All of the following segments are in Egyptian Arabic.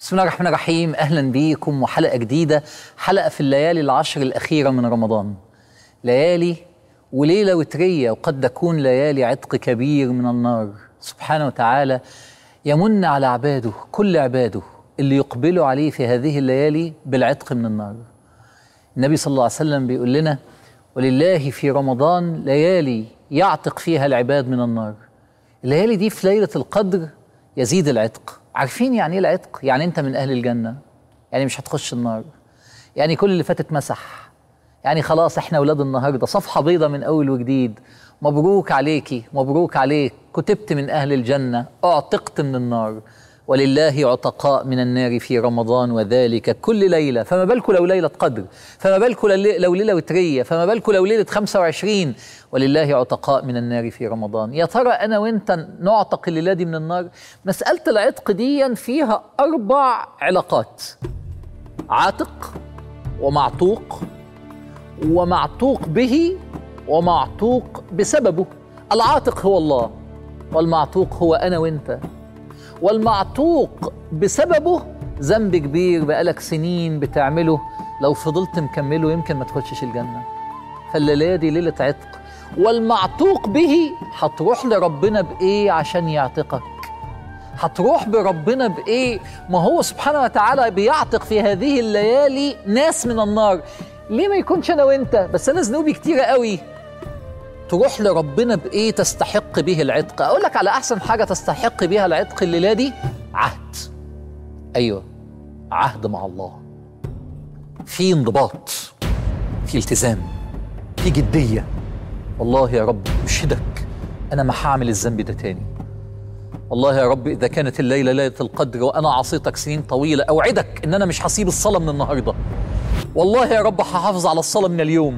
بسم الله الرحمن الرحيم اهلا بيكم وحلقه جديده حلقه في الليالي العشر الاخيره من رمضان ليالي وليله وتريه وقد تكون ليالي عتق كبير من النار سبحانه وتعالى يمن على عباده كل عباده اللي يقبلوا عليه في هذه الليالي بالعتق من النار النبي صلى الله عليه وسلم بيقول لنا ولله في رمضان ليالي يعتق فيها العباد من النار الليالي دي في ليله القدر يزيد العتق عارفين يعني ايه العتق يعني انت من اهل الجنه يعني مش هتخش النار يعني كل اللي فاتت مسح يعني خلاص احنا اولاد النهارده صفحه بيضه من اول وجديد مبروك عليكي مبروك عليك كتبت من اهل الجنه اعتقت من النار ولله عتقاء من النار في رمضان وذلك كل ليله فما بالكم لو ليله قدر فما بالكم لو ليله وتريه فما بالكم لو ليله 25 ولله عتقاء من النار في رمضان يا ترى انا وانت نعتق الليله دي من النار مساله العتق دي فيها اربع علاقات عاتق ومعتوق ومعتوق به ومعتوق بسببه العاتق هو الله والمعتوق هو انا وانت والمعتوق بسببه ذنب كبير بقالك سنين بتعمله لو فضلت مكمله يمكن ما تخشش الجنه فالليله دي ليله عتق والمعتوق به هتروح لربنا بايه عشان يعتقك هتروح بربنا بايه ما هو سبحانه وتعالى بيعتق في هذه الليالي ناس من النار ليه ما يكونش انا وانت بس انا ذنوبي كتيره قوي تروح لربنا بايه تستحق به العتق اقول لك على احسن حاجه تستحق بيها العتق الليله دي عهد ايوه عهد مع الله في انضباط في التزام في جديه والله يا رب اشهدك انا ما هعمل الذنب ده تاني والله يا رب اذا كانت الليله ليله القدر وانا عصيتك سنين طويله اوعدك ان انا مش هسيب الصلاه من النهارده والله يا رب هحافظ على الصلاه من اليوم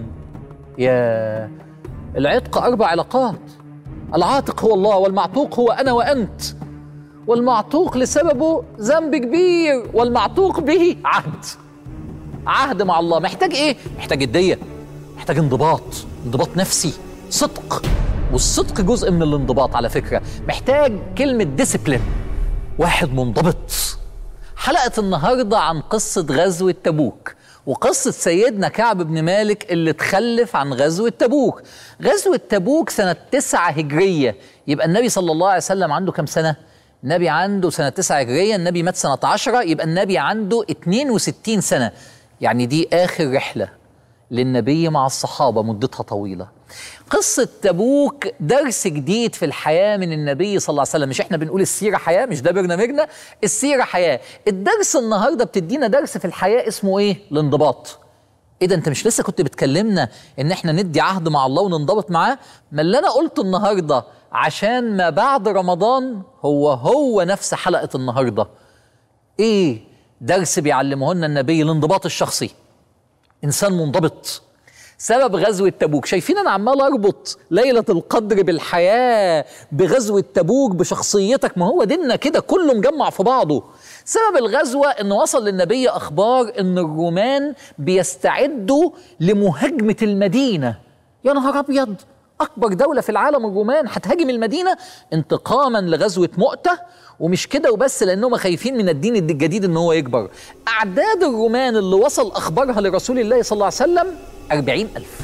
يا العتق اربع علاقات العاتق هو الله والمعتوق هو انا وانت والمعتوق لسببه ذنب كبير والمعتوق به عهد عهد مع الله محتاج ايه محتاج جديه محتاج انضباط انضباط نفسي صدق والصدق جزء من الانضباط على فكره محتاج كلمه ديسيبلين واحد منضبط حلقه النهارده عن قصه غزوه تبوك وقصة سيدنا كعب بن مالك اللي تخلف عن غزوة تبوك غزوة تبوك سنة تسعة هجرية يبقى النبي صلى الله عليه وسلم عنده كم سنة؟ النبي عنده سنة تسعة هجرية النبي مات سنة عشرة يبقى النبي عنده 62 سنة يعني دي آخر رحلة للنبي مع الصحابة مدتها طويلة قصة تبوك درس جديد في الحياة من النبي صلى الله عليه وسلم مش احنا بنقول السيرة حياة مش ده برنامجنا السيرة حياة الدرس النهاردة بتدينا درس في الحياة اسمه ايه الانضباط ايه ده انت مش لسه كنت بتكلمنا ان احنا ندي عهد مع الله وننضبط معاه ما اللي انا قلته النهاردة عشان ما بعد رمضان هو هو نفس حلقة النهاردة ايه درس بيعلمه لنا النبي الانضباط الشخصي انسان منضبط سبب غزوة تبوك شايفين أنا عمال أربط ليلة القدر بالحياة بغزوة تبوك بشخصيتك ما هو ديننا كده كله مجمع في بعضه سبب الغزوة أن وصل للنبي أخبار أن الرومان بيستعدوا لمهاجمة المدينة يا نهار أبيض أكبر دولة في العالم الرومان هتهاجم المدينة انتقاما لغزوة مؤتة ومش كده وبس لأنهم خايفين من الدين الجديد أن هو يكبر أعداد الرومان اللي وصل أخبارها لرسول الله صلى الله عليه وسلم أربعين ألف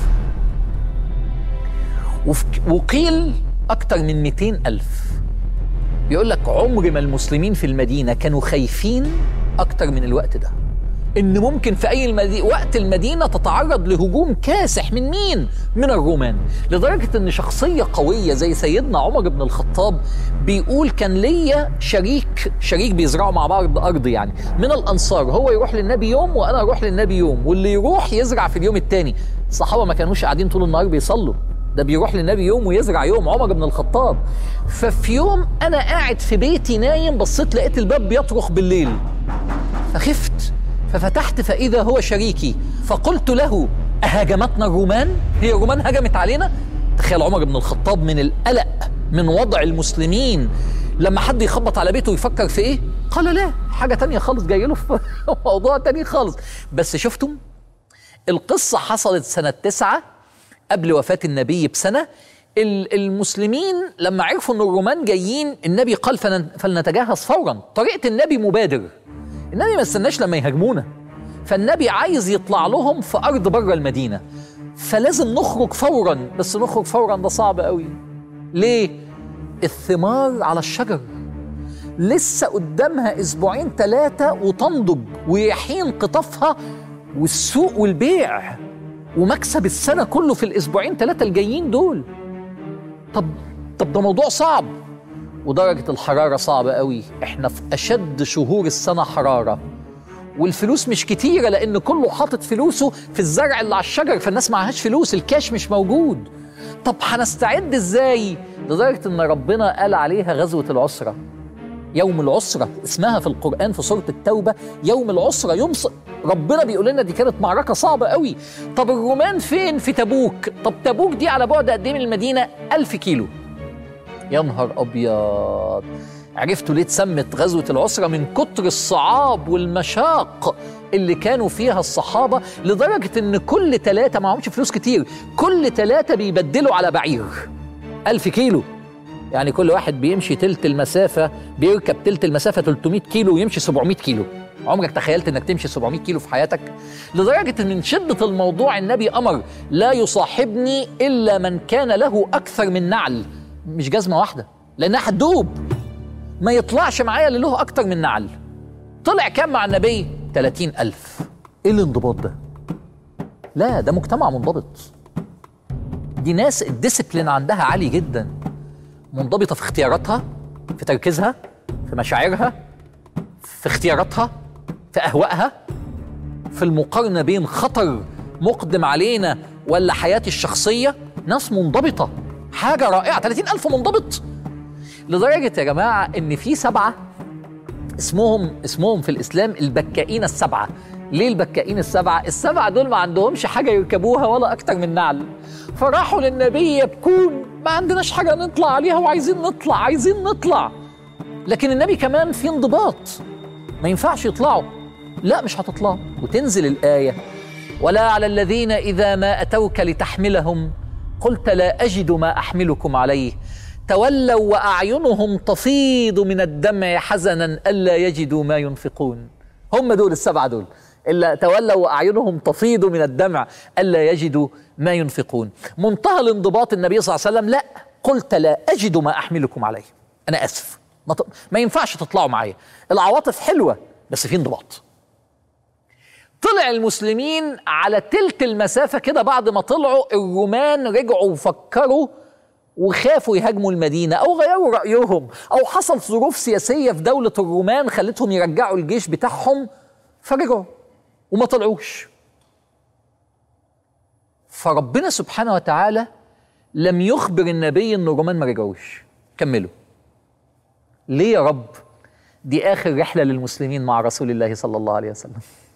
وقيل أكتر من مئتين ألف بيقول لك عمر ما المسلمين في المدينة كانوا خايفين أكتر من الوقت ده إن ممكن في أي المدي... وقت المدينة تتعرض لهجوم كاسح من مين؟ من الرومان لدرجة إن شخصية قوية زي سيدنا عمر بن الخطاب بيقول كان ليا شريك شريك بيزرعوا مع بعض أرض يعني من الأنصار هو يروح للنبي يوم وأنا أروح للنبي يوم واللي يروح يزرع في اليوم التاني الصحابة ما كانوش قاعدين طول النهار بيصلوا ده بيروح للنبي يوم ويزرع يوم عمر بن الخطاب ففي يوم أنا قاعد في بيتي نايم بصيت لقيت الباب بيطرخ بالليل فخفت ففتحت فإذا هو شريكي فقلت له أهاجمتنا الرومان؟ هي الرومان هجمت علينا؟ تخيل عمر بن الخطاب من القلق من وضع المسلمين لما حد يخبط على بيته ويفكر في ايه؟ قال لا حاجة تانية خالص جاي له في موضوع تاني خالص بس شفتم؟ القصة حصلت سنة تسعة قبل وفاة النبي بسنة المسلمين لما عرفوا ان الرومان جايين النبي قال فلنتجهز فورا طريقة النبي مبادر النبي ما استناش لما يهاجمونا فالنبي عايز يطلع لهم في ارض بره المدينه فلازم نخرج فورا بس نخرج فورا ده صعب قوي ليه الثمار على الشجر لسه قدامها اسبوعين ثلاثه وتنضج ويحين قطافها والسوق والبيع ومكسب السنه كله في الاسبوعين ثلاثه الجايين دول طب طب ده موضوع صعب ودرجه الحراره صعبه قوي احنا في اشد شهور السنه حراره والفلوس مش كتيره لان كله حاطط فلوسه في الزرع اللي على الشجر فالناس معهاش فلوس الكاش مش موجود طب هنستعد ازاي لدرجه ان ربنا قال عليها غزوه العسره يوم العسرة اسمها في القرآن في سورة التوبة يوم العسرة يوم ص... ربنا بيقول لنا دي كانت معركة صعبة قوي طب الرومان فين في تبوك طب تبوك دي على بعد قد ايه من المدينة ألف كيلو يا نهار أبيض عرفتوا ليه اتسمت غزوة العسرة من كتر الصعاب والمشاق اللي كانوا فيها الصحابة لدرجة إن كل ثلاثة معهمش فلوس كتير كل ثلاثة بيبدلوا على بعير ألف كيلو يعني كل واحد بيمشي تلت المسافة بيركب تلت المسافة 300 كيلو ويمشي 700 كيلو عمرك تخيلت انك تمشي 700 كيلو في حياتك لدرجة ان من شدة الموضوع النبي امر لا يصاحبني الا من كان له اكثر من نعل مش جزمة واحدة لانها هتدوب ما يطلعش معايا اللي له اكتر من نعل طلع كام مع النبي 30 ألف ايه الانضباط ده لا ده مجتمع منضبط دي ناس الديسبلين عندها عالي جدا منضبطه في اختياراتها في تركيزها في مشاعرها في اختياراتها في اهوائها في المقارنه بين خطر مقدم علينا ولا حياتي الشخصيه ناس منضبطه حاجه رائعه 30 ألف منضبط لدرجه يا جماعه ان في سبعه اسمهم اسمهم في الاسلام البكائين السبعه ليه البكائين السبعه السبعه دول ما عندهمش حاجه يركبوها ولا اكتر من نعل فراحوا للنبي يبكون ما عندناش حاجه نطلع عليها وعايزين نطلع عايزين نطلع لكن النبي كمان في انضباط ما ينفعش يطلعوا لا مش هتطلعوا وتنزل الايه ولا على الذين اذا ما اتوك لتحملهم قلت لا اجد ما احملكم عليه تولوا واعينهم تفيض من الدمع حزنا الا يجدوا ما ينفقون هم دول السبعه دول الا تولوا واعينهم تفيض من الدمع الا يجدوا ما ينفقون منتهى الانضباط النبي صلى الله عليه وسلم لا قلت لا اجد ما احملكم عليه انا اسف ما, ت... ما ينفعش تطلعوا معايا العواطف حلوه بس في انضباط طلع المسلمين على تلت المسافه كده بعد ما طلعوا الرومان رجعوا وفكروا وخافوا يهاجموا المدينه او غيروا رايهم او حصل ظروف سياسيه في دوله الرومان خلتهم يرجعوا الجيش بتاعهم فرجعوا وما طلعوش فربنا سبحانه وتعالى لم يخبر النبي ان الرومان ما رجعوش كملوا ليه يا رب دي اخر رحله للمسلمين مع رسول الله صلى الله عليه وسلم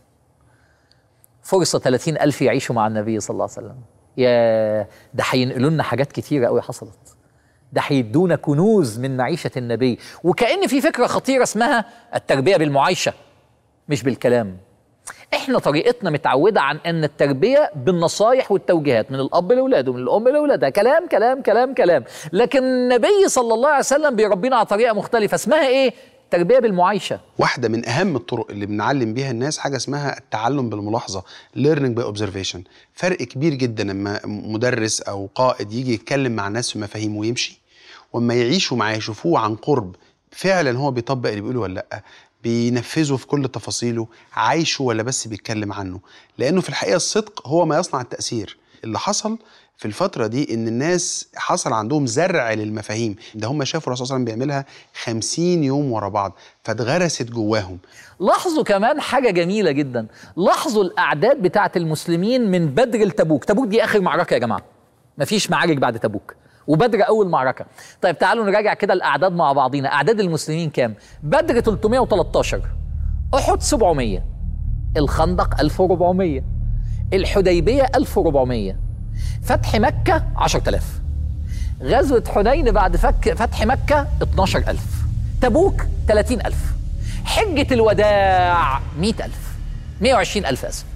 فرصه 30 ألف يعيشوا مع النبي صلى الله عليه وسلم يا ده هينقلوا لنا حاجات كتيره قوي حصلت ده هيدونا كنوز من معيشه النبي وكأن في فكره خطيره اسمها التربيه بالمعايشه مش بالكلام احنا طريقتنا متعوده عن ان التربيه بالنصايح والتوجيهات من الاب لاولاده من الام لاولادها كلام كلام كلام كلام لكن النبي صلى الله عليه وسلم بيربينا على طريقه مختلفه اسمها ايه تربيه بالمعايشه واحده من اهم الطرق اللي بنعلم بيها الناس حاجه اسمها التعلم بالملاحظه learning by observation فرق كبير جدا لما مدرس او قائد يجي يتكلم مع الناس في مفاهيم ويمشي واما يعيشوا معاه يشوفوه عن قرب فعلا هو بيطبق اللي بيقوله ولا لا بينفذه في كل تفاصيله عايشه ولا بس بيتكلم عنه لانه في الحقيقه الصدق هو ما يصنع التاثير اللي حصل في الفترة دي إن الناس حصل عندهم زرع للمفاهيم ده هم شافوا الرسول صلى الله عليه وسلم بيعملها خمسين يوم ورا بعض فاتغرست جواهم لاحظوا كمان حاجة جميلة جدا لاحظوا الأعداد بتاعة المسلمين من بدر لتبوك تبوك دي آخر معركة يا جماعة مفيش معارك بعد تبوك وبدر أول معركة طيب تعالوا نراجع كده الأعداد مع بعضينا أعداد المسلمين كام بدر 313 أحد 700 الخندق 1400 الحديبية 1400 فتح مكة 10000 غزوة حنين بعد فك فتح مكة 12000 تبوك 30000 حجة الوداع 100000 120000 أسف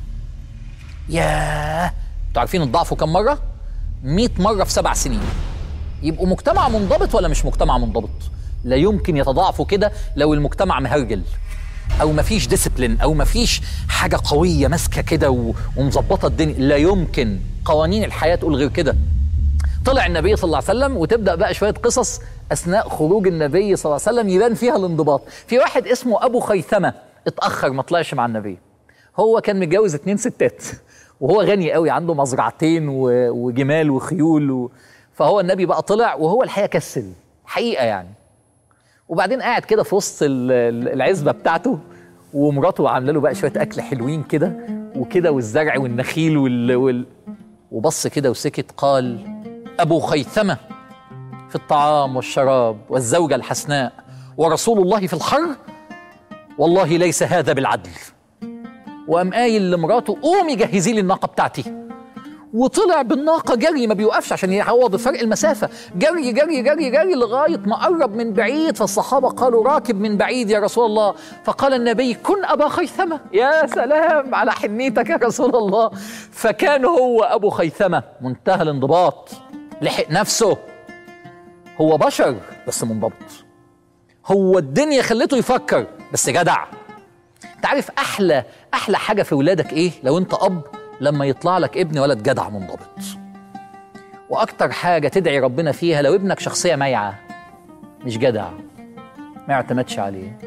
ياه انتوا عارفين اتضاعفوا كم مرة؟ 100 مرة في سبع سنين يبقوا مجتمع منضبط ولا مش مجتمع منضبط؟ لا يمكن يتضاعفوا كده لو المجتمع مهرجل او مفيش ديسيبلين او مفيش حاجه قويه ماسكه كده و- ومظبطه الدنيا لا يمكن قوانين الحياه تقول غير كده طلع النبي صلى الله عليه وسلم وتبدا بقى شويه قصص اثناء خروج النبي صلى الله عليه وسلم يبان فيها الانضباط في واحد اسمه ابو خيثمه اتاخر ما طلعش مع النبي هو كان متجوز اتنين ستات وهو غني قوي عنده مزرعتين و- وجمال وخيول و... فهو النبي بقى طلع وهو الحقيقه كسل حقيقه يعني وبعدين قاعد كده في وسط ال- ال- العزبه بتاعته ومراته عامله له بقى شويه اكل حلوين كده وكده والزرع والنخيل وال... وال... وبص كده وسكت قال ابو خيثمه في الطعام والشراب والزوجه الحسناء ورسول الله في الحر والله ليس هذا بالعدل وقام قايل لمراته قومي جهزي لي الناقه بتاعتي وطلع بالناقه جري ما بيوقفش عشان يعوض فرق المسافه جري جري جري جري لغايه ما قرب من بعيد فالصحابه قالوا راكب من بعيد يا رسول الله فقال النبي كن ابا خيثمه يا سلام على حنيتك يا رسول الله فكان هو ابو خيثمه منتهى الانضباط لحق نفسه هو بشر بس منضبط هو الدنيا خلته يفكر بس جدع انت عارف احلى احلى حاجه في ولادك ايه لو انت اب لما يطلع لك ابن ولد جدع منضبط واكتر حاجه تدعي ربنا فيها لو ابنك شخصيه مايعه مش جدع ما يعتمدش عليه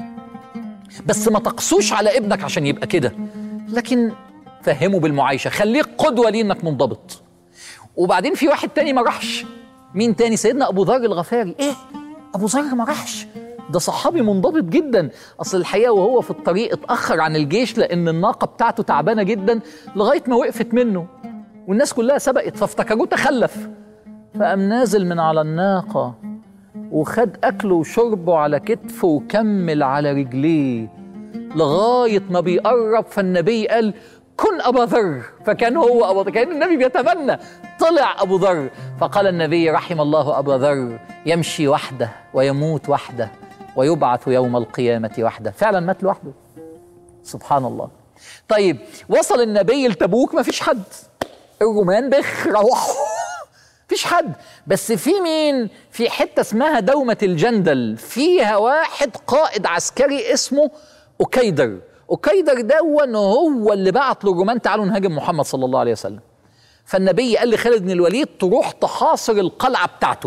بس ما تقسوش على ابنك عشان يبقى كده لكن فهمه بالمعايشه خليك قدوه ليه انك منضبط وبعدين في واحد تاني ما راحش مين تاني سيدنا ابو ذر الغفاري ايه ابو ذر ما راحش ده صحابي منضبط جدا اصل الحقيقه وهو في الطريق اتاخر عن الجيش لان الناقه بتاعته تعبانه جدا لغايه ما وقفت منه والناس كلها سبقت فافتكروه تخلف فقام نازل من على الناقه وخد اكله وشربه على كتفه وكمل على رجليه لغايه ما بيقرب فالنبي قال كن ابا ذر فكان هو ابو ذر كان النبي بيتمنى طلع ابو ذر فقال النبي رحم الله ابا ذر يمشي وحده ويموت وحده ويبعث يوم القيامه وحده فعلا مات لوحده سبحان الله طيب وصل النبي لتبوك ما فيش حد الرومان بخ روحوا فيش حد بس في مين في حته اسمها دومه الجندل فيها واحد قائد عسكري اسمه أكيدر أكيدر دون هو اللي بعت للرومان تعالوا نهاجم محمد صلى الله عليه وسلم فالنبي قال لخالد بن الوليد تروح تحاصر القلعة بتاعته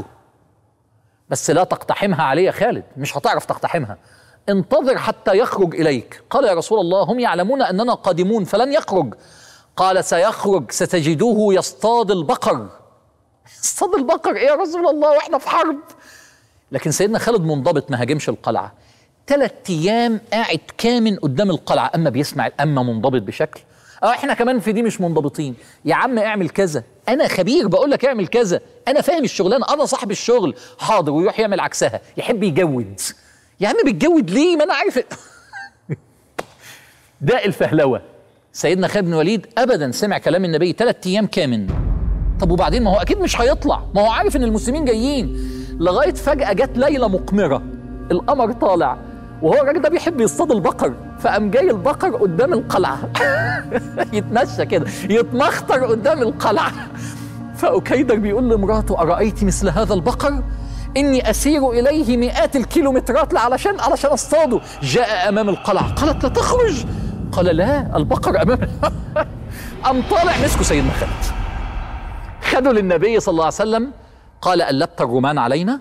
بس لا تقتحمها عليه يا خالد مش هتعرف تقتحمها انتظر حتى يخرج إليك قال يا رسول الله هم يعلمون أننا قادمون فلن يخرج قال سيخرج ستجدوه يصطاد البقر يصطاد البقر ايه يا رسول الله واحنا في حرب لكن سيدنا خالد منضبط ما هاجمش القلعه ثلاث ايام قاعد كامن قدام القلعه اما بيسمع اما منضبط بشكل اه احنا كمان في دي مش منضبطين يا عم اعمل كذا انا خبير بقول لك اعمل كذا انا فاهم الشغلانه انا صاحب الشغل حاضر ويروح يعمل عكسها يحب يجود يا عم بتجود ليه ما انا عارف ده الفهلوه سيدنا خالد بن وليد ابدا سمع كلام النبي ثلاث ايام كامن طب وبعدين ما هو اكيد مش هيطلع ما هو عارف ان المسلمين جايين لغايه فجاه جت ليله مقمره القمر طالع وهو الراجل ده بيحب يصطاد البقر فقام جاي البقر قدام القلعه يتمشى كده يتمخطر قدام القلعه فأكيدر بيقول لمراته أرأيت مثل هذا البقر إني أسير إليه مئات الكيلومترات علشان علشان أصطاده جاء أمام القلعة قالت لا تخرج قال لا البقر أمام قام طالع مسكه سيدنا خالد خدوا للنبي صلى الله عليه وسلم قال ألبت الرومان علينا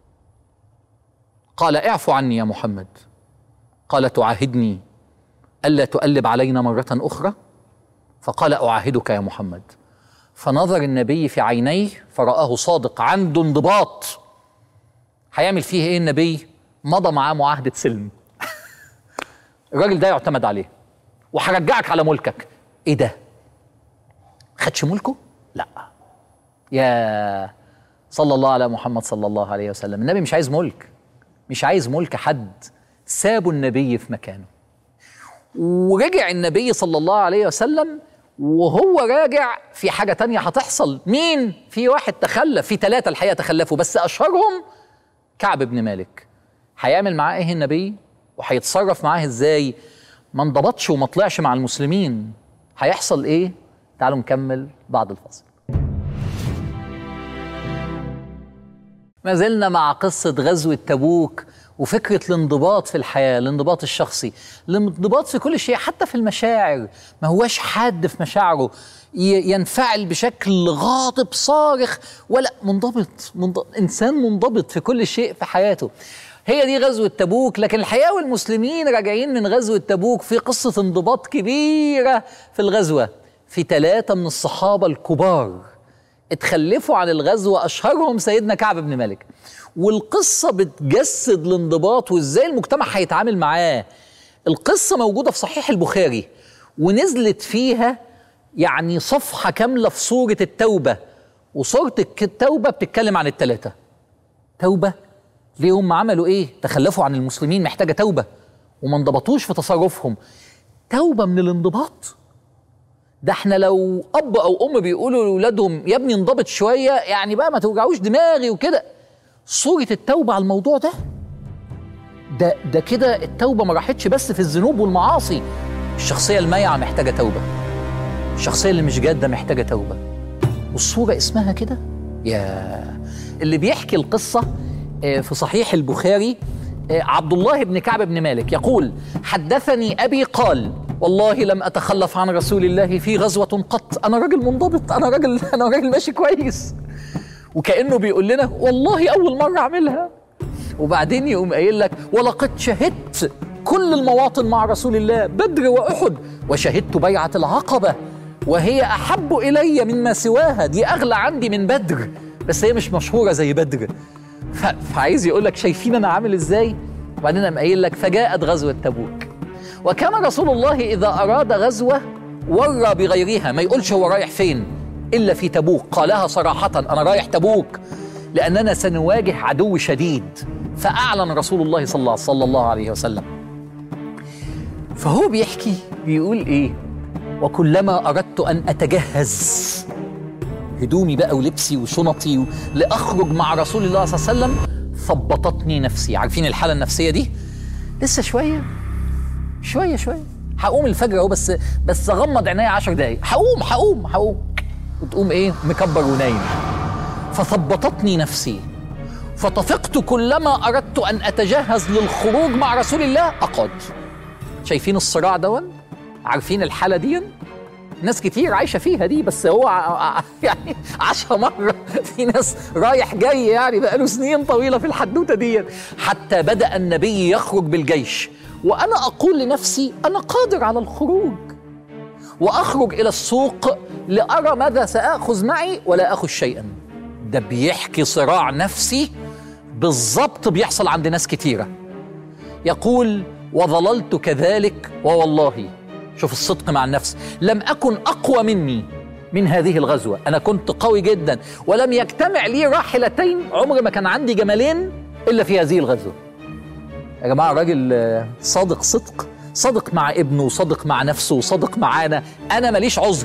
قال اعفو عني يا محمد قال تعاهدني ألا تؤلب علينا مرة أخرى فقال أعاهدك يا محمد فنظر النبي في عينيه فرآه صادق عنده انضباط هيعمل فيه ايه النبي مضى معاه معاهدة سلم الراجل ده يعتمد عليه وهرجعك على ملكك ايه ده خدش ملكه لا يا صلى الله على محمد صلى الله عليه وسلم النبي مش عايز ملك مش عايز ملك حد سابوا النبي في مكانه ورجع النبي صلى الله عليه وسلم وهو راجع في حاجة تانية هتحصل مين؟ في واحد تخلف في ثلاثة الحقيقة تخلفوا بس أشهرهم كعب بن مالك هيعمل معاه ايه النبي وهيتصرف معاه ازاي ما انضبطش وما طلعش مع المسلمين هيحصل ايه تعالوا نكمل بعد الفصل ما زلنا مع قصة غزوة تبوك وفكرة الانضباط في الحياة الانضباط الشخصي الانضباط في كل شيء حتى في المشاعر ما هواش حاد في مشاعره ي- ينفعل بشكل غاضب صارخ ولا منضبط, منضبط إنسان منضبط في كل شيء في حياته هي دي غزوة تبوك لكن الحقيقة والمسلمين راجعين من غزوة تبوك في قصة انضباط كبيرة في الغزوة في ثلاثة من الصحابة الكبار اتخلفوا عن الغزوة أشهرهم سيدنا كعب بن مالك والقصة بتجسد الانضباط وإزاي المجتمع هيتعامل معاه القصة موجودة في صحيح البخاري ونزلت فيها يعني صفحة كاملة في سورة التوبة وسورة التوبة بتتكلم عن التلاتة توبة ليه هم عملوا ايه تخلفوا عن المسلمين محتاجة توبة وما انضبطوش في تصرفهم توبة من الانضباط ده احنا لو اب او ام بيقولوا لاولادهم يا ابني انضبط شويه يعني بقى ما توجعوش دماغي وكده صوره التوبه على الموضوع ده ده ده كده التوبه ما راحتش بس في الذنوب والمعاصي الشخصيه المايعه محتاجه توبه الشخصيه اللي مش جاده محتاجه توبه والصوره اسمها كده يا اللي بيحكي القصه آه، في صحيح البخاري آه، عبد الله بن كعب بن مالك يقول حدثني ابي قال والله لم اتخلف عن رسول الله في غزوه قط انا راجل منضبط انا راجل انا راجل ماشي كويس وكانه بيقول لنا والله اول مره اعملها وبعدين يقوم قايل لك ولقد شهدت كل المواطن مع رسول الله بدر واحد وشهدت بيعه العقبه وهي احب الي مما سواها دي اغلى عندي من بدر بس هي مش مشهوره زي بدر ف- فعايز يقول لك شايفين انا عامل ازاي وبعدين قام قايل لك فجاءت غزوه تبوك وكان رسول الله اذا اراد غزوه ورى بغيرها ما يقولش هو رايح فين الا في تبوك قالها صراحه انا رايح تبوك لاننا سنواجه عدو شديد فاعلن رسول الله صلى الله, صلى الله عليه وسلم فهو بيحكي بيقول ايه وكلما اردت ان اتجهز هدومي بقى ولبسي وشنطي و... لاخرج مع رسول الله صلى الله عليه وسلم ثبطتني نفسي عارفين الحاله النفسيه دي لسه شويه شويه شويه هقوم الفجر اهو بس بس اغمض عينيا 10 دقايق هقوم هقوم هقوم وتقوم ايه مكبر ونايم فثبطتني نفسي فطفقت كلما اردت ان اتجهز للخروج مع رسول الله اقعد شايفين الصراع دون عارفين الحاله دي ناس كتير عايشه فيها دي بس هو ع- ع- يعني عاشها مره في ناس رايح جاي يعني بقاله سنين طويله في الحدوته دي حتى بدا النبي يخرج بالجيش وانا اقول لنفسي انا قادر على الخروج واخرج الى السوق لارى ماذا ساخذ معي ولا اخذ شيئا ده بيحكي صراع نفسي بالظبط بيحصل عند ناس كتيره يقول وظللت كذلك ووالله شوف الصدق مع النفس لم أكن أقوى مني من هذه الغزوة أنا كنت قوي جدا ولم يجتمع لي راحلتين عمر ما كان عندي جمالين إلا في هذه الغزوة يا جماعة راجل آه، صادق صدق صادق مع ابنه وصادق مع نفسه وصادق معانا أنا ماليش عذر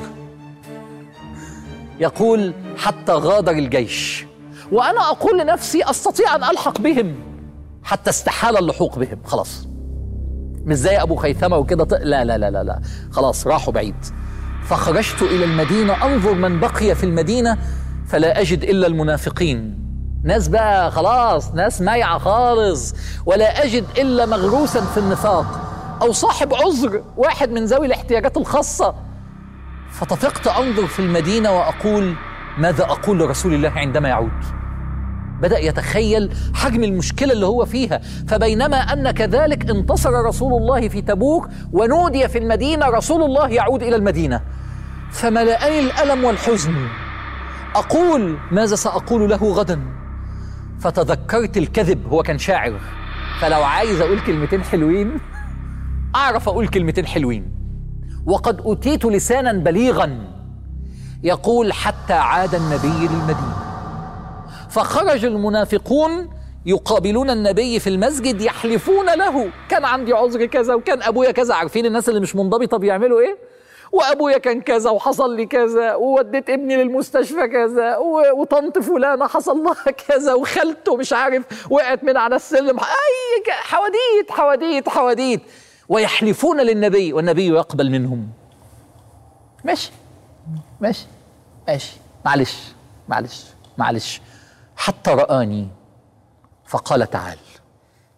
يقول حتى غادر الجيش وأنا أقول لنفسي أستطيع أن ألحق بهم حتى استحال اللحوق بهم خلاص مش زي ابو خيثمه وكده ط- لا لا لا لا لا خلاص راحوا بعيد فخرجت الى المدينه انظر من بقي في المدينه فلا اجد الا المنافقين ناس بقى خلاص ناس مايعه خالص ولا اجد الا مغروسا في النفاق او صاحب عذر واحد من ذوي الاحتياجات الخاصه فطفقت انظر في المدينه واقول ماذا اقول لرسول الله عندما يعود بدأ يتخيل حجم المشكلة اللي هو فيها فبينما أن كذلك انتصر رسول الله في تبوك ونودي في المدينة رسول الله يعود إلى المدينة فملأني الألم والحزن أقول ماذا سأقول له غدا فتذكرت الكذب هو كان شاعر فلو عايز أقول كلمتين حلوين أعرف أقول كلمتين حلوين وقد أوتيت لسانا بليغا يقول حتى عاد النبي للمدينة فخرج المنافقون يقابلون النبي في المسجد يحلفون له كان عندي عذر كذا وكان ابويا كذا عارفين الناس اللي مش منضبطه بيعملوا ايه وابويا كان كذا وحصل لي كذا ووديت ابني للمستشفى كذا و- وطنط فلانه حصل لها كذا وخالته مش عارف وقعت من على السلم اي ك- حواديت حواديت حواديت ويحلفون للنبي والنبي يقبل منهم ماشي ماشي ماشي معلش معلش معلش حتى رآني فقال تعال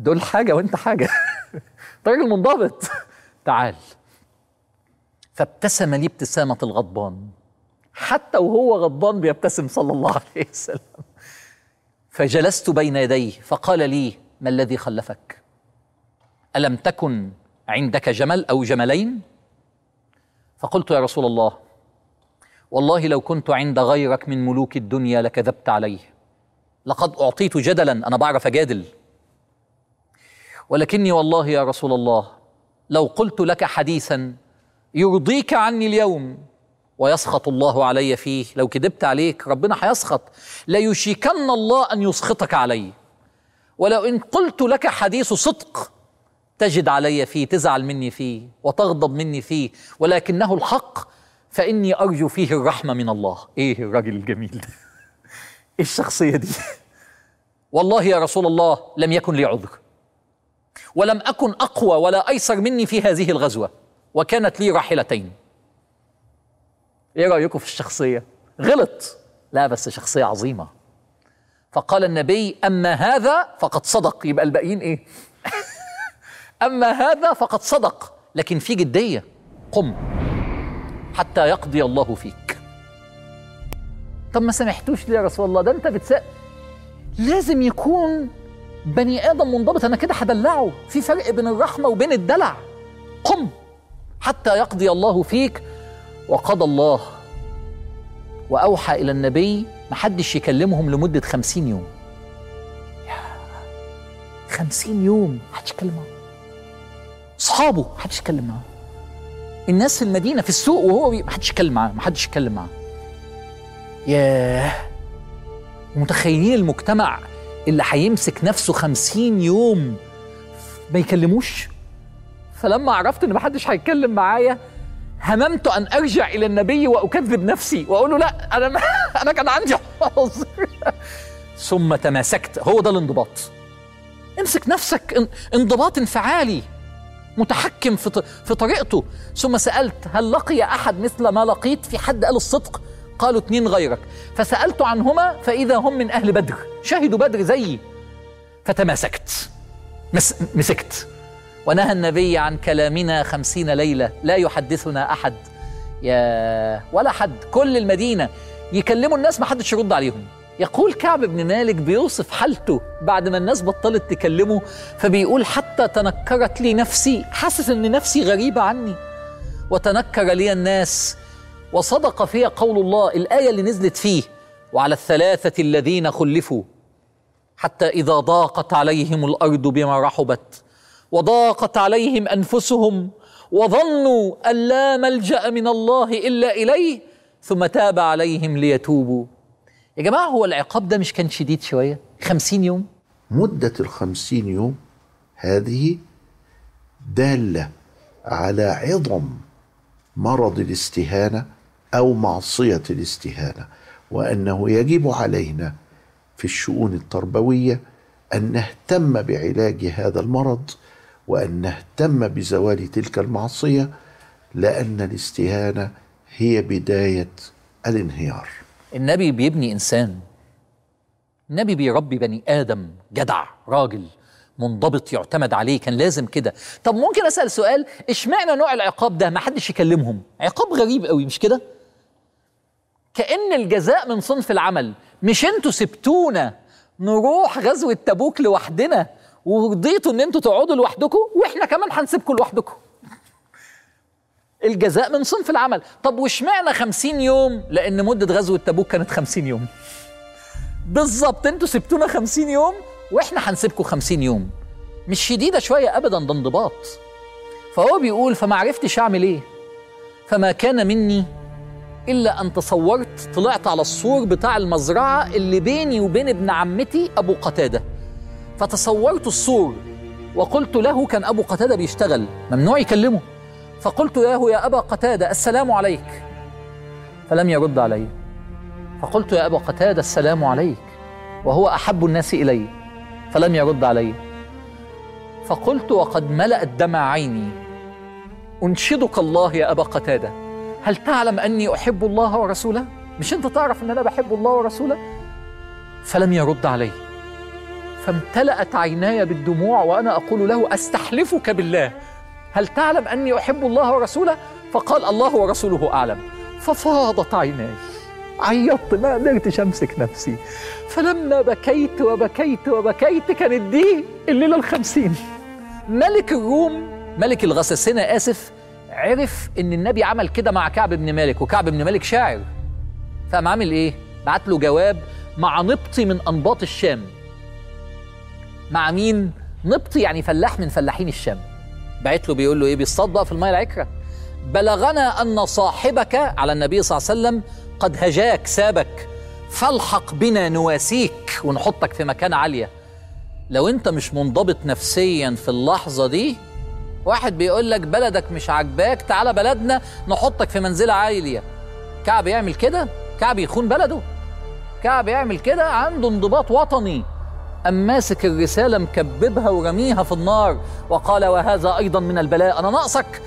دول حاجه وانت حاجه انت راجل منضبط تعال فابتسم لي ابتسامه الغضبان حتى وهو غضبان بيبتسم صلى الله عليه وسلم فجلست بين يديه فقال لي ما الذي خلفك الم تكن عندك جمل او جملين فقلت يا رسول الله والله لو كنت عند غيرك من ملوك الدنيا لكذبت عليه لقد اعطيت جدلا انا بعرف اجادل ولكني والله يا رسول الله لو قلت لك حديثا يرضيك عني اليوم ويسخط الله علي فيه لو كذبت عليك ربنا هيسخط ليشيكن الله ان يسخطك علي ولو ان قلت لك حديث صدق تجد علي فيه تزعل مني فيه وتغضب مني فيه ولكنه الحق فاني ارجو فيه الرحمه من الله ايه الراجل الجميل ده ايه الشخصيه دي والله يا رسول الله لم يكن لي عذر ولم اكن اقوى ولا ايسر مني في هذه الغزوه وكانت لي راحلتين ايه رايكم في الشخصيه غلط لا بس شخصيه عظيمه فقال النبي اما هذا فقد صدق يبقى الباقيين ايه اما هذا فقد صدق لكن في جديه قم حتى يقضي الله فيك طب ما سمحتوش ليه يا رسول الله ده انت بتسأل لازم يكون بني ادم منضبط انا كده هدلعه في فرق بين الرحمه وبين الدلع قم حتى يقضي الله فيك وقضى الله وأوحى إلى النبي محدش يكلمهم لمدة خمسين يوم خمسين يوم محدش يتكلم معاه أصحابه محدش يتكلم معاه الناس في المدينة في السوق وهو بي... محدش يتكلم معاه محدش يتكلم معاه ياه متخيلين المجتمع اللي هيمسك نفسه خمسين يوم ما يكلموش فلما عرفت ان محدش هيتكلم معايا هممت ان ارجع الى النبي واكذب نفسي واقول له لا انا ما انا كان عندي حظ ثم تماسكت هو ده الانضباط امسك نفسك انضباط انفعالي متحكم في في طريقته ثم سالت هل لقي احد مثل ما لقيت في حد قال الصدق قالوا اتنين غيرك فسالت عنهما فاذا هم من اهل بدر شهدوا بدر زيي فتماسكت مس مسكت ونهى النبي عن كلامنا خمسين ليلة لا يحدثنا أحد يا ولا حد كل المدينة يكلموا الناس ما حدش يرد عليهم يقول كعب بن مالك بيوصف حالته بعد ما الناس بطلت تكلمه فبيقول حتى تنكرت لي نفسي حاسس ان نفسي غريبة عني وتنكر لي الناس وصدق فيها قول الله الآية اللي نزلت فيه وعلى الثلاثة الذين خلفوا حتى إذا ضاقت عليهم الأرض بما رحبت وضاقت عليهم انفسهم وظنوا ان لا ملجا من الله الا اليه ثم تاب عليهم ليتوبوا يا جماعه هو العقاب ده مش كان شديد شويه خمسين يوم مدة الخمسين يوم هذه دالة على عظم مرض الاستهانة أو معصية الاستهانة وأنه يجب علينا في الشؤون التربوية أن نهتم بعلاج هذا المرض وان نهتم بزوال تلك المعصيه لان الاستهانه هي بدايه الانهيار النبي بيبني انسان النبي بيربي بني ادم جدع راجل منضبط يعتمد عليه كان لازم كده طب ممكن اسال سؤال اشمعنى نوع العقاب ده ما حدش يكلمهم عقاب غريب قوي مش كده كان الجزاء من صنف العمل مش انتوا سبتونا نروح غزوه تبوك لوحدنا ورضيتوا ان انتوا تقعدوا لوحدكم واحنا كمان هنسيبكم لوحدكم الجزاء من صنف العمل طب واشمعنى خمسين يوم لان مدة غزوة تبوك كانت خمسين يوم بالظبط انتوا سبتونا خمسين يوم واحنا هنسيبكم خمسين يوم مش شديدة شوية ابدا ده انضباط فهو بيقول فما عرفتش اعمل ايه فما كان مني الا ان تصورت طلعت على السور بتاع المزرعة اللي بيني وبين ابن عمتي ابو قتاده فتصورت السور وقلت له كان ابو قتاده بيشتغل ممنوع يكلمه فقلت له يا ابا قتاده السلام عليك فلم يرد علي فقلت يا ابا قتاده السلام عليك وهو احب الناس الي فلم يرد علي فقلت وقد ملأت دمع عيني انشدك الله يا ابا قتاده هل تعلم اني احب الله ورسوله مش انت تعرف ان انا بحب الله ورسوله فلم يرد علي فامتلأت عيناي بالدموع وأنا أقول له أستحلفك بالله هل تعلم أني أحب الله ورسوله؟ فقال الله ورسوله أعلم ففاضت عيناي عيطت ما قدرتش أمسك نفسي فلما بكيت وبكيت وبكيت كانت دي الليلة الخمسين ملك الروم ملك الغساسنة آسف عرف إن النبي عمل كده مع كعب بن مالك وكعب بن مالك شاعر فقام عامل إيه؟ بعت له جواب مع نبطي من أنباط الشام مع مين؟ نبطي يعني فلاح من فلاحين الشام بعت له بيقول له ايه بيصطاد بقى في الميه العكره بلغنا ان صاحبك على النبي صلى الله عليه وسلم قد هجاك سابك فالحق بنا نواسيك ونحطك في مكان عاليه لو انت مش منضبط نفسيا في اللحظه دي واحد بيقول لك بلدك مش عاجباك تعالى بلدنا نحطك في منزله عاليه كعب يعمل كده كعب يخون بلده كعب يعمل كده عنده انضباط وطني أم ماسك الرسالة مكببها ورميها في النار وقال وهذا أيضا من البلاء أنا ناقصك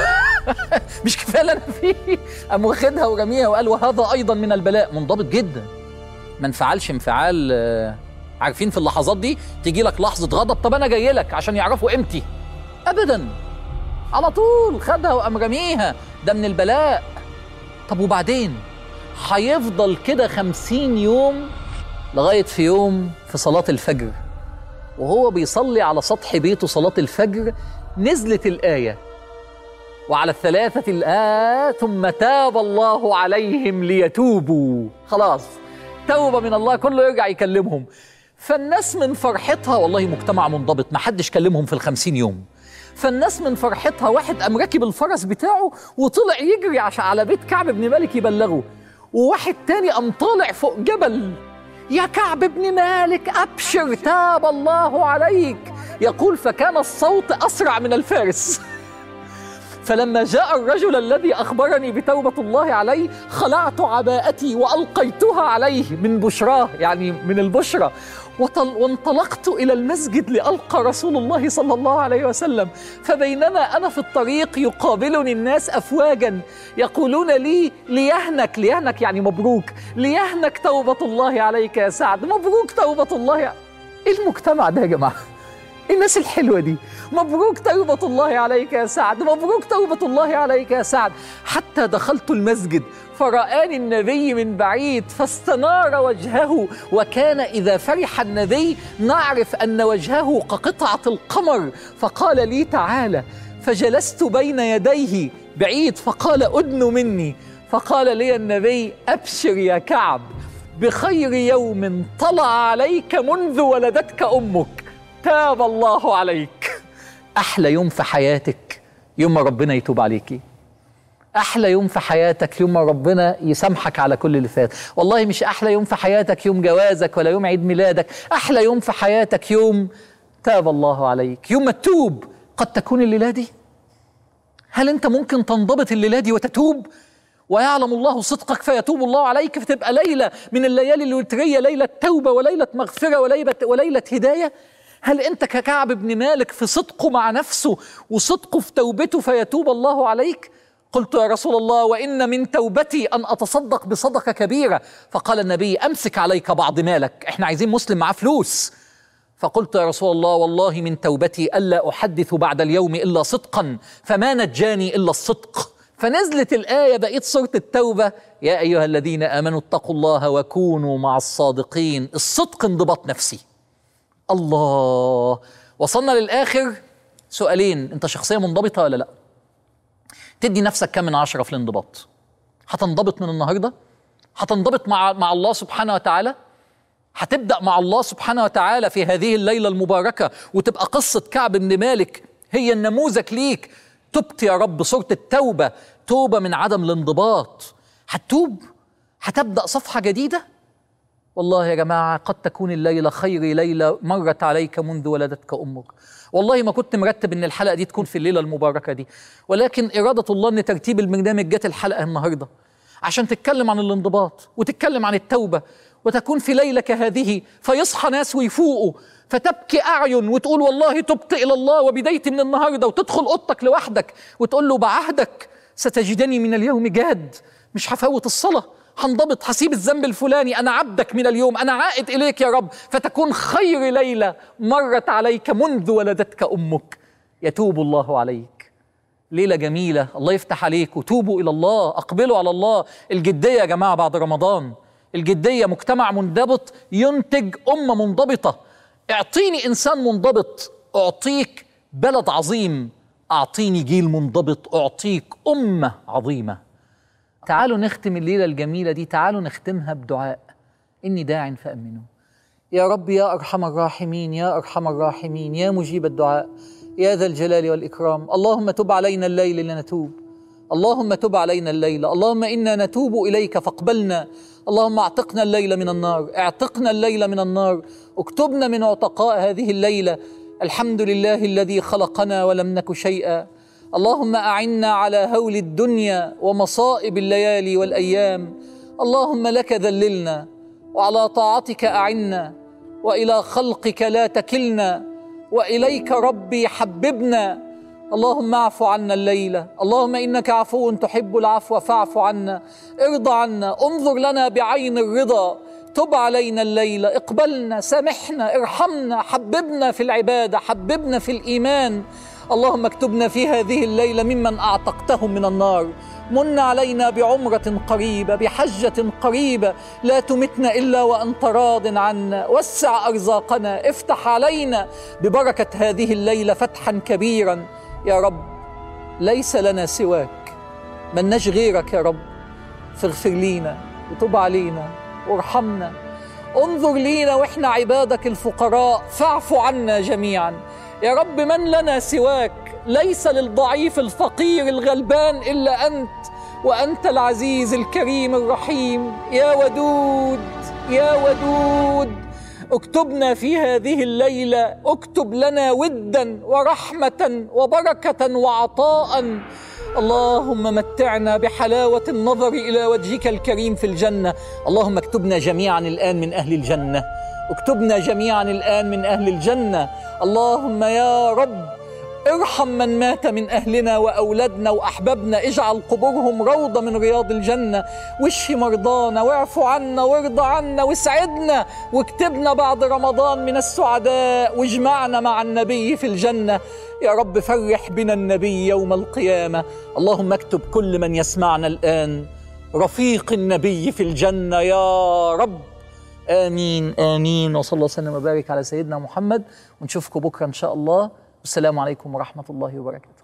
مش كفاية اللي أنا فيه أم واخدها ورميها وقال وهذا أيضا من البلاء منضبط جدا ما انفعلش انفعال آه، عارفين في اللحظات دي تيجي لك لحظة غضب طب أنا جاي لك عشان يعرفوا قيمتي أبدا على طول خدها وقام رميها ده من البلاء طب وبعدين هيفضل كده خمسين يوم لغاية في يوم في صلاة الفجر وهو بيصلي على سطح بيته صلاة الفجر نزلت الآية وعلى الثلاثة الآية ثم تاب الله عليهم ليتوبوا خلاص توبة من الله كله يرجع يكلمهم فالناس من فرحتها والله مجتمع منضبط ما حدش كلمهم في الخمسين يوم فالناس من فرحتها واحد قام راكب الفرس بتاعه وطلع يجري عشان على بيت كعب بن مالك يبلغه وواحد تاني قام طالع فوق جبل يا كعب بن مالك أبشر تاب الله عليك يقول فكان الصوت أسرع من الفارس فلما جاء الرجل الذي أخبرني بتوبة الله عليه خلعت عباءتي وألقيتها عليه من بشراه يعني من البشرى وطل وانطلقت إلى المسجد لألقى رسول الله صلى الله عليه وسلم فبينما أنا في الطريق يقابلني الناس أفواجا يقولون لي ليهنك ليهنك يعني مبروك ليهنك توبة الله عليك يا سعد مبروك توبة الله إيه المجتمع ده يا جماعة الناس الحلوة دي مبروك توبة الله عليك يا سعد مبروك توبة الله عليك يا سعد حتى دخلت المسجد فرآني النبي من بعيد فاستنار وجهه وكان إذا فرح النبي نعرف أن وجهه كقطعة القمر فقال لي تعالى فجلست بين يديه بعيد فقال أدن مني فقال لي النبي أبشر يا كعب بخير يوم طلع عليك منذ ولدتك أمك تاب الله عليك احلى يوم في حياتك يوم ما ربنا يتوب عليكي احلى يوم في حياتك يوم ما ربنا يسامحك على كل اللي فات والله مش احلى يوم في حياتك يوم جوازك ولا يوم عيد ميلادك احلى يوم في حياتك يوم تاب الله عليك يوم ما تتوب قد تكون الليله دي هل انت ممكن تنضبط الليله دي وتتوب ويعلم الله صدقك فيتوب الله عليك فتبقى ليله من الليالي الوتريه ليله توبه وليله مغفره وليله وليله هدايه هل انت ككعب بن مالك في صدقه مع نفسه وصدقه في توبته فيتوب الله عليك قلت يا رسول الله وان من توبتي ان اتصدق بصدقه كبيره فقال النبي امسك عليك بعض مالك احنا عايزين مسلم معاه فلوس فقلت يا رسول الله والله من توبتي الا احدث بعد اليوم الا صدقا فما نجاني الا الصدق فنزلت الايه بقيت سوره التوبه يا ايها الذين امنوا اتقوا الله وكونوا مع الصادقين الصدق انضباط نفسي الله وصلنا للاخر سؤالين انت شخصيه منضبطه ولا لا تدي نفسك كم من عشرة في الانضباط هتنضبط من النهارده هتنضبط مع مع الله سبحانه وتعالى هتبدا مع الله سبحانه وتعالى في هذه الليله المباركه وتبقى قصه كعب بن مالك هي النموذج ليك تبت يا رب سوره التوبه توبه من عدم الانضباط هتتوب هتبدا صفحه جديده والله يا جماعة قد تكون الليلة خير ليلة مرت عليك منذ ولدتك أمك والله ما كنت مرتب ان الحلقة دي تكون في الليلة المباركة دي ولكن إرادة الله ان ترتيب البرنامج جت الحلقة النهاردة عشان تتكلم عن الانضباط وتتكلم عن التوبة وتكون في ليلة كهذه فيصحى ناس ويفوقوا فتبكي أعين وتقول والله تبت إلى الله وبدايتي من النهاردة وتدخل أوضتك لوحدك وتقول له بعهدك ستجدني من اليوم جاد مش هفوت الصلاة هنضبط هسيب الذنب الفلاني انا عبدك من اليوم انا عائد اليك يا رب فتكون خير ليله مرت عليك منذ ولدتك امك يتوب الله عليك ليله جميله الله يفتح عليك وتوبوا الى الله اقبلوا على الله الجديه يا جماعه بعد رمضان الجديه مجتمع منضبط ينتج امه منضبطه اعطيني انسان منضبط اعطيك بلد عظيم اعطيني جيل منضبط اعطيك امه عظيمه تعالوا نختم الليله الجميله دي تعالوا نختمها بدعاء اني داع فامنوا يا رب يا ارحم الراحمين يا ارحم الراحمين يا مجيب الدعاء يا ذا الجلال والاكرام اللهم تب علينا الليل لنتوب اللهم تب علينا الليل اللهم انا نتوب اليك فاقبلنا اللهم اعتقنا الليل من النار اعتقنا الليل من النار اكتبنا من عتقاء هذه الليله الحمد لله الذي خلقنا ولم نك شيئا اللهم اعنا على هول الدنيا ومصائب الليالي والايام اللهم لك ذللنا وعلى طاعتك اعنا والى خلقك لا تكلنا واليك ربي حببنا اللهم اعف عنا الليله اللهم انك عفو تحب العفو فاعف عنا ارض عنا انظر لنا بعين الرضا تب علينا الليله اقبلنا سامحنا ارحمنا حببنا في العباده حببنا في الايمان اللهم اكتبنا في هذه الليله ممن اعتقتهم من النار من علينا بعمره قريبه بحجه قريبه لا تمتنا الا وانت راض عنا وسع ارزاقنا افتح علينا ببركه هذه الليله فتحا كبيرا يا رب ليس لنا سواك ملناش غيرك يا رب فاغفر لينا وتب علينا وارحمنا انظر لينا واحنا عبادك الفقراء فاعف عنا جميعا يا رب من لنا سواك ليس للضعيف الفقير الغلبان الا انت وانت العزيز الكريم الرحيم يا ودود يا ودود اكتبنا في هذه الليله اكتب لنا ودا ورحمه وبركه وعطاء اللهم متعنا بحلاوه النظر الى وجهك الكريم في الجنه اللهم اكتبنا جميعا الان من اهل الجنه اكتبنا جميعا الان من اهل الجنه اللهم يا رب ارحم من مات من اهلنا واولادنا واحبابنا اجعل قبورهم روضه من رياض الجنه واشف مرضانا واعف عنا وارض عنا واسعدنا واكتبنا بعد رمضان من السعداء واجمعنا مع النبي في الجنه يا رب فرح بنا النبي يوم القيامه اللهم اكتب كل من يسمعنا الان رفيق النبي في الجنه يا رب امين امين وصلى الله وسلم وبارك على سيدنا محمد ونشوفكم بكره ان شاء الله والسلام عليكم ورحمه الله وبركاته